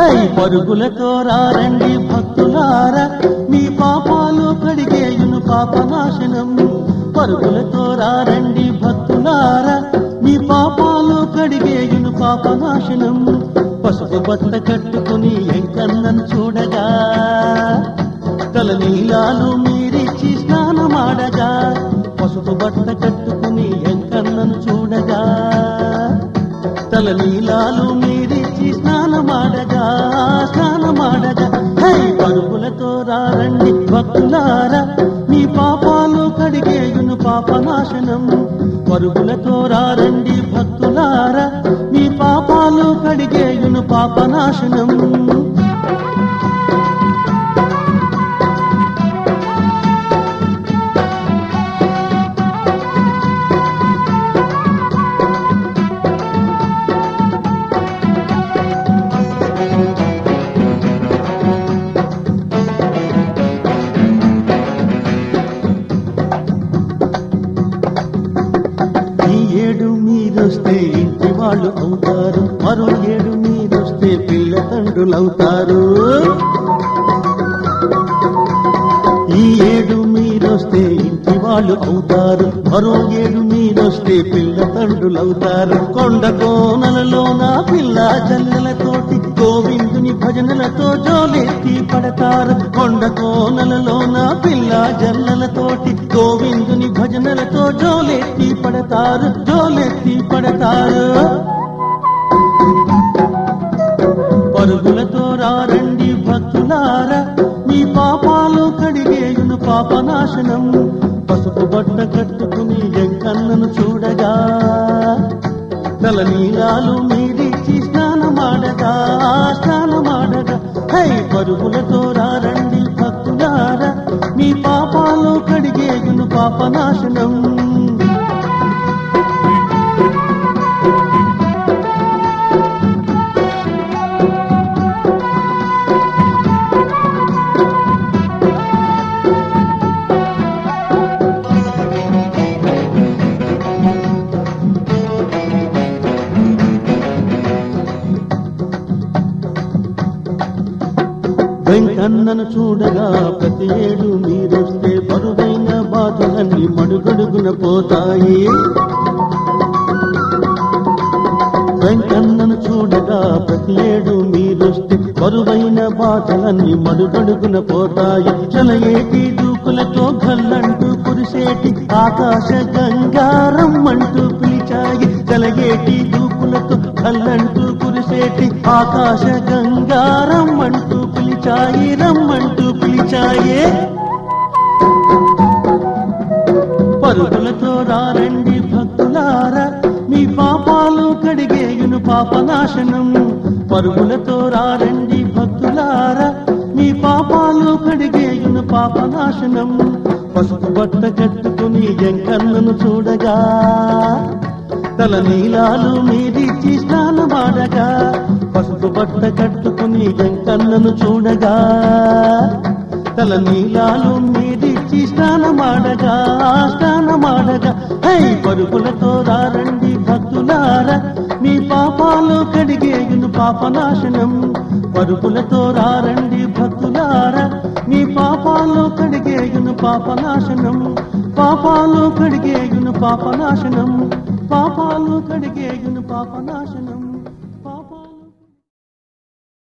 high పరుగులతో రారండి భక్తులారా మీ పాపాలు కడిగేయును పాపనాశనం పరుగులతో రారండి భక్తులారా మీ పాపాలు కడిగేయును పాపనాశనం పసుపు బట్ట కట్టుకుని ఎంకన్నను చూడగా తల నీలాలు మీరిచ్చి స్నానమాడగా పసుపు బట్ట కట్టుకుని ఎంకన్నను చూడగా తల నీలాలు మీరిచ్చి స్నానమాడగా స్నానమాడగా హై పరుగులతో రారండి భక్తులారా మీ పాపాలు కడిగేయును పాపనాశనం పరుగులతో రారండి భక్తులారా మీ పాపాలు కడిగేయును పాపనాశనం ఈ ఏడు మీరొస్తే ఇంటి వాళ్ళు అవుతారు మరో ఏడు మీరొస్తే పిల్ల తండ్రులవుతారు ఈ ఏడు మీరొస్తే ఇంటి వాళ్ళు అవుతారు మరో ఏడు మీరొస్తే పిల్ల తండ్రులవుతారు కొండ కోనలలో నా పిల్ల జల్లెలతోటి గోవిందుని భజనలతో జోలెత్తి పడతారు కొండ కోనలలో నా పిల్ల జల్లెలతోటి గోవిందుని భజనలతో జోలెత్తి పడతారు జోలెత్తి పడతారు పరుగులతో రారండి భక్తులారా మీ పాపాలు కడిగేయును పాపనాశనం పసుపు బట్ట కట్టుకుని జంకన్నను చూడగా తల నీలాలు మీరిచ్చి స్నానమాడగా స్నానమాడగా హై పరుగులతో రారండి భక్తులారా మీ పాపాలు కడిగేయును పాపనాశనం వెంకన్నను చూడగా ప్రతి ఏడు మీరొస్తే బరువైన బాధలన్నీ మడుగడుగున పోతాయి వెంకన్నను చూడగా ప్రతి ఏడు మీరొస్తే బరువైన బాధలన్నీ మడుగడుగున పోతాయి చలయేటి దూకులతో గల్లంటూ కురిసేటి ఆకాశ గంగారమ్మంటూ పిలిచాయి చలయేటి దూకులతో గల్లంటూ కురిసేటి ఆకాశ గంగారమ్మంటూ పిలిచాయి రమ్మంటూ పిలిచాయే పరుగులతో రారండి భక్తులారా మీ పాపాలు కడిగేయును పాపనాశనం పరుగులతో రారండి భక్తులారా మీ పాపాలు కడిగేయును పాపనాశనం పసుపు బట్ట కట్టుకుని జంకన్నను చూడగా తల నీలాలు మీరిచ్చి స్నానమాడగా పసుపు బట్ట కట్టుకుని జంకన్నను చూడగా తల నీలాలు మీరిచ్చి స్నానమాడగా స్నానమాడగా హై పరుగులతో రారండి భక్తులారా మీ పాపాలు కడిగేయును పాపనాశనం పరుగులతో రారండి భక్తులారా మీ పాపాలు కడిగేయును పాపనాశనం పాపాలు కడిగేయును పాపనాశనం పాపాలు కడిగేయును పాపనాశనం